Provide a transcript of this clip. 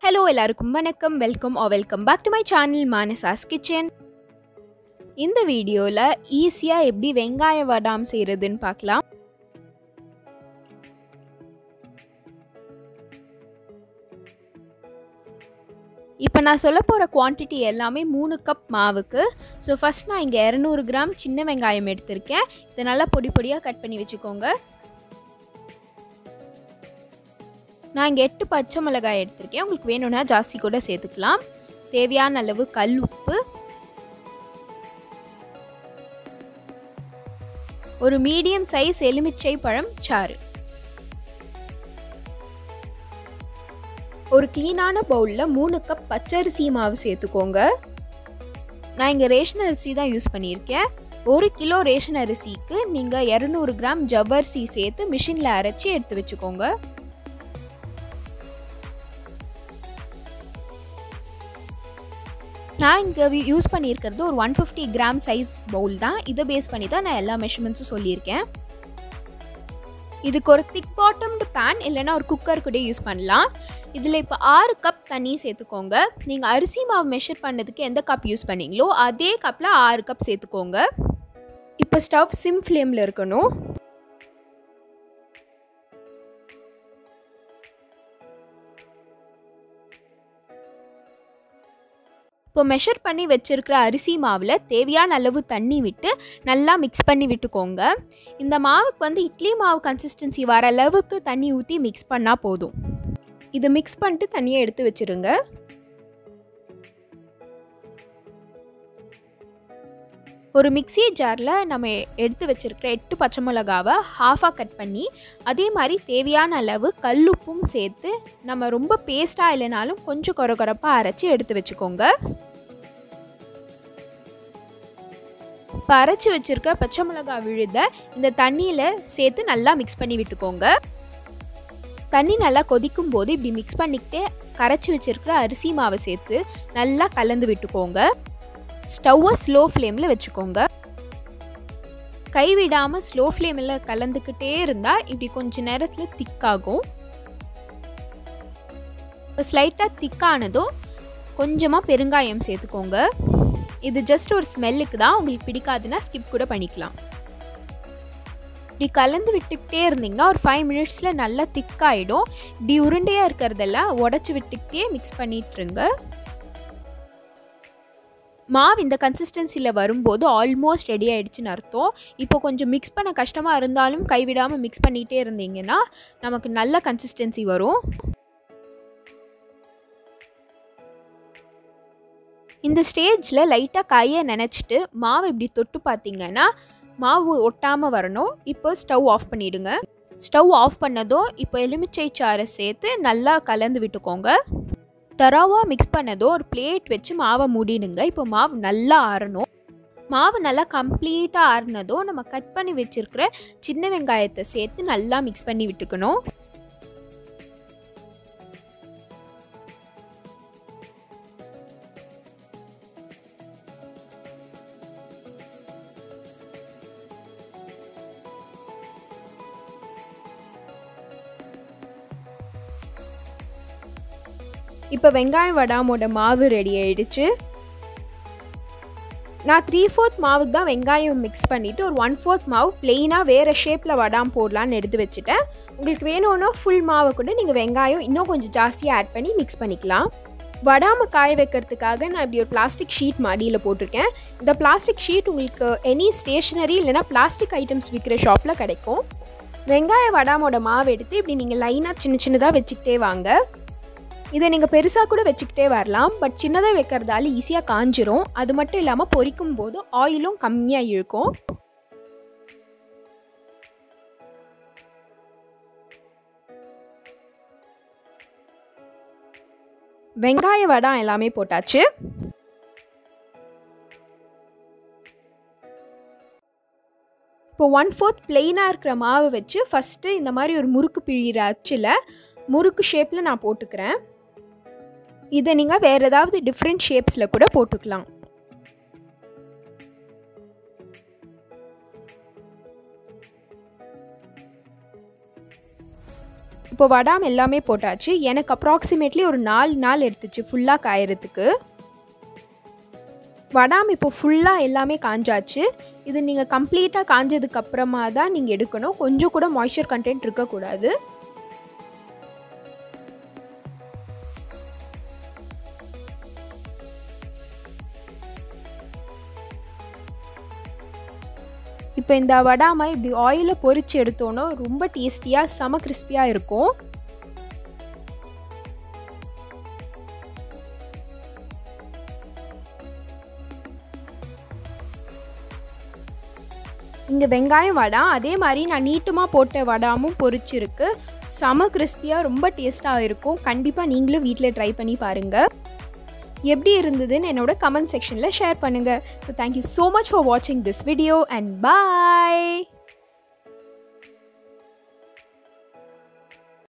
hello எல்லாருக்கும் வணக்கம் welcome or welcome back to my channel Manasa's kitchen இந்த வீடியோவில் ஈஸியாக எப்படி வெங்காய வடாம் செய்கிறதுன்னு பார்க்கலாம் இப்போ நான் சொல்ல போகிற குவான்டிட்டி எல்லாமே மூணு கப் மாவுக்கு ஸோ ஃபஸ்ட் நான் இங்கே இரநூறு கிராம் சின்ன வெங்காயம் எடுத்திருக்கேன் இதை நல்லா பொடி பொடியாக கட் பண்ணி வச்சுக்கோங்க நான் இங்கே எட்டு பச்சை மிளகாய் எடுத்திருக்கேன் உங்களுக்கு வேணும்னா ஜாஸ்தி கூட சேர்த்துக்கலாம் தேவையான அளவு கல் உப்பு ஒரு மீடியம் சைஸ் எலுமிச்சை பழம் சாறு ஒரு க்ளீனான பவுலில் மூணு கப் பச்சரிசி மாவு சேர்த்துக்கோங்க நான் இங்கே ரேஷன் அரிசி தான் யூஸ் பண்ணியிருக்கேன் ஒரு கிலோ ரேஷன் அரிசிக்கு நீங்கள் இரநூறு கிராம் ஜவ்வரிசி சேர்த்து மிஷினில் அரைச்சி எடுத்து வச்சுக்கோங்க நான் இங்கே யூஸ் பண்ணியிருக்கிறது ஒரு one fifty gram size bowl தான் இதை பேஸ் பண்ணி தான் நான் எல்லா மெஷர்மெண்ட்ஸும் சொல்லியிருக்கேன் இதுக்கு ஒரு திக் பாட்டம்டு பேன் இல்லைன்னா ஒரு குக்கர் கூட யூஸ் பண்ணலாம் இதில் இப்போ ஆறு கப் தண்ணி சேர்த்துக்கோங்க நீங்கள் அரிசி மாவு மெஷர் பண்ணதுக்கு எந்த கப் யூஸ் பண்ணீங்களோ அதே கப்பில் ஆறு கப் சேர்த்துக்கோங்க இப்போ ஸ்டவ் சிம் ஃப்ளேமில் இருக்கணும் இப்போ மெஷர் பண்ணி வச்சுருக்கிற அரிசி மாவில் தேவையான அளவு தண்ணி விட்டு நல்லா மிக்ஸ் பண்ணி விட்டுக்கோங்க இந்த மாவுக்கு வந்து இட்லி மாவு கன்சிஸ்டன்சி வர அளவுக்கு தண்ணி ஊற்றி மிக்ஸ் பண்ணால் போதும் இது மிக்ஸ் பண்ணிட்டு தண்ணியை எடுத்து வச்சுருங்க ஒரு மிக்சி ஜாரில் நம்ம எடுத்து வச்சுருக்கிற எட்டு பச்சை மிளகாவை ஹாஃபாக கட் பண்ணி அதே மாதிரி தேவையான அளவு கல்லுப்பும் சேர்த்து நம்ம ரொம்ப பேஸ்ட்டாக இல்லைனாலும் கொஞ்சம் குறை குறைப்பாக அரைச்சி எடுத்து வச்சுக்கோங்க இப்போ அரைச்சி வச்சுருக்க பச்சை மிளகா விழுத இந்த தண்ணியில் சேர்த்து நல்லா மிக்ஸ் பண்ணி விட்டுக்கோங்க தண்ணி நல்லா கொதிக்கும் போது இப்படி மிக்ஸ் பண்ணிக்கிட்டே கரைச்சி வச்சுருக்கிற அரிசி மாவை சேர்த்து நல்லா கலந்து விட்டுக்கோங்க ஸ்டவ்வை ஸ்லோ ஃப்ளேமில் வச்சுக்கோங்க கைவிடாமல் ஸ்லோ ஃப்ளேமில் கலந்துக்கிட்டே இருந்தால் இப்படி கொஞ்ச நேரத்தில் திக்காகும் இப்போ ஸ்லைட்டாக திக்கானதும் கொஞ்சமாக பெருங்காயம் சேர்த்துக்கோங்க இது ஜஸ்ட் ஒரு ஸ்மெல்லுக்கு தான் உங்களுக்கு பிடிக்காதுன்னா ஸ்கிப் கூட பண்ணிக்கலாம் இப்படி கலந்து விட்டுக்கிட்டே இருந்தீங்கன்னா ஒரு ஃபைவ் மினிட்ஸில் நல்லா திக்காயிடும் இப்படி உருண்டையாக இருக்கிறதெல்லாம் உடச்சி விட்டுக்கிட்டே மிக்ஸ் பண்ணிட்டுருங்க மாவு இந்த கன்சிஸ்டன்சியில் வரும்போது ஆல்மோஸ்ட் ரெடி ஆகிடுச்சின்னு அர்த்தம் இப்போ கொஞ்சம் மிக்ஸ் பண்ண கஷ்டமாக இருந்தாலும் கைவிடாமல் மிக்ஸ் பண்ணிகிட்டே இருந்தீங்கன்னா நமக்கு நல்ல கன்சிஸ்டன்சி வரும் இந்த ஸ்டேஜில் லைட்டாக கையை நினச்சிட்டு மாவு இப்படி தொட்டு பார்த்தீங்கன்னா மாவு ஒட்டாமல் வரணும் இப்போ ஸ்டவ் ஆஃப் பண்ணிவிடுங்க ஸ்டவ் ஆஃப் பண்ணதும் இப்போ எலுமிச்சை சாறை சேர்த்து நல்லா கலந்து விட்டுக்கோங்க தராவாக மிக்ஸ் பண்ணதும் ஒரு பிளேட் வச்சு மாவை மூடிடுங்க இப்போ மாவு நல்லா ஆறணும் மாவு நல்லா கம்ப்ளீட்டாக ஆறினதும் நம்ம கட் பண்ணி வச்சுருக்கிற சின்ன வெங்காயத்தை சேர்த்து நல்லா மிக்ஸ் பண்ணி விட்டுக்கணும் இப்போ வெங்காயம் வடாமோட மாவு ரெடி ஆயிடுச்சு நான் த்ரீ ஃபோர்த் மாவுக்கு தான் வெங்காயம் மிக்ஸ் பண்ணிவிட்டு ஒரு ஒன் ஃபோர்த் மாவு ப்ளெயினாக வேறு ஷேப்பில் வடாம் போடலான்னு எடுத்து வச்சுட்டேன் உங்களுக்கு வேணும்னா ஃபுல் மாவை கூட நீங்கள் வெங்காயம் இன்னும் கொஞ்சம் ஜாஸ்தியாக ஆட் பண்ணி மிக்ஸ் பண்ணிக்கலாம் வடாமல் காய வைக்கிறதுக்காக நான் இப்படி ஒரு பிளாஸ்டிக் ஷீட் மடியில் போட்டிருக்கேன் இந்த பிளாஸ்டிக் ஷீட் உங்களுக்கு எனி ஸ்டேஷ்னரி இல்லைனா பிளாஸ்டிக் ஐட்டம்ஸ் விற்கிற ஷாப்பில் கிடைக்கும் வெங்காய வடாமோட மாவு எடுத்து இப்படி நீங்கள் லைனாக சின்ன சின்னதாக வச்சுக்கிட்டே வாங்க இதை நீங்கள் பெருசாக கூட வச்சுக்கிட்டே வரலாம் பட் சின்னதாக வைக்கிறதால ஈஸியாக காஞ்சிரும் அது மட்டும் இல்லாமல் பொரிக்கும் போது ஆயிலும் கம்மியாக இழுக்கும் வெங்காய வடம் எல்லாமே போட்டாச்சு இப்போ ஒன் ஃபோர்த் பிளெயினாக இருக்கிற மாவை வச்சு ஃபஸ்ட்டு இந்த மாதிரி ஒரு முறுக்கு பிழிகிற அச்சில் முறுக்கு ஷேப்பில் நான் போட்டுக்கிறேன் இதை நீங்கள் வேறு ஏதாவது டிஃப்ரெண்ட் ஷேப்ஸில் கூட போட்டுக்கலாம் இப்போ வடாம் எல்லாமே போட்டாச்சு எனக்கு அப்ராக்சிமேட்லி ஒரு நாலு நாள் எடுத்துச்சு ஃபுல்லாக காயறதுக்கு வடாம் இப்போ ஃபுல்லாக எல்லாமே காஞ்சாச்சு இது நீங்கள் கம்ப்ளீட்டாக காஞ்சதுக்கு அப்புறமா தான் நீங்கள் எடுக்கணும் கொஞ்சம் கூட மாய்ஸ்சர் கண்டென்ட் இருக்கக்கூடாது இப்போ இந்த வடாமை இப்படி ஆயிலில் பொரிச்சு எடுத்தோன்னா ரொம்ப டேஸ்டியாக செம கிறிஸ்பியாக இருக்கும் இங்கே வெங்காயம் வடா அதே மாதிரி நான் நீட்டமாக போட்ட வடாமும் பொரிச்சிருக்கு செம கிறிஸ்பியாக ரொம்ப டேஸ்ட்டாக இருக்கும் கண்டிப்பாக நீங்களும் வீட்டில் ட்ரை பண்ணி பாருங்கள் எப்படி இருந்ததுன்னு என்னோட கமெண்ட் செக்ஷனில் ஷேர் பண்ணுங்கள் so thank you so much for வாட்சிங் திஸ் வீடியோ அண்ட் பாய்